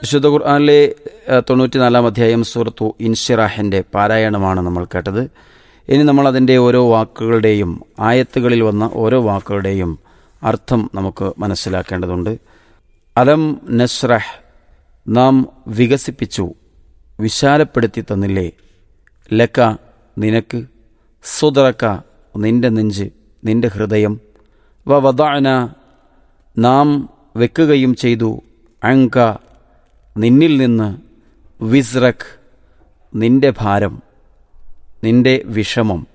വിശുദ്ധ ഖുർആാനിലെ തൊണ്ണൂറ്റിനാലാം അധ്യായം സൂറത്തു ഇൻഷിറാഹിൻ്റെ പാരായണമാണ് നമ്മൾ കേട്ടത് ഇനി നമ്മൾ അതിൻ്റെ ഓരോ വാക്കുകളുടെയും ആയത്തുകളിൽ വന്ന ഓരോ വാക്കുകളുടെയും അർത്ഥം നമുക്ക് മനസ്സിലാക്കേണ്ടതുണ്ട് അലം നസ്രഹ് നാം വികസിപ്പിച്ചു വിശാലപ്പെടുത്തി തന്നില്ലേ ലക്ക നിനക്ക് സുദറക്ക നിന്റെ നെഞ്ച് നിന്റെ ഹൃദയം വ വദഅന നാം വെക്കുകയും ചെയ്തു അങ്ക നിന്നിൽ നിന്ന് വിസ്രഖ് നിന്റെ ഭാരം നിന്റെ വിഷമം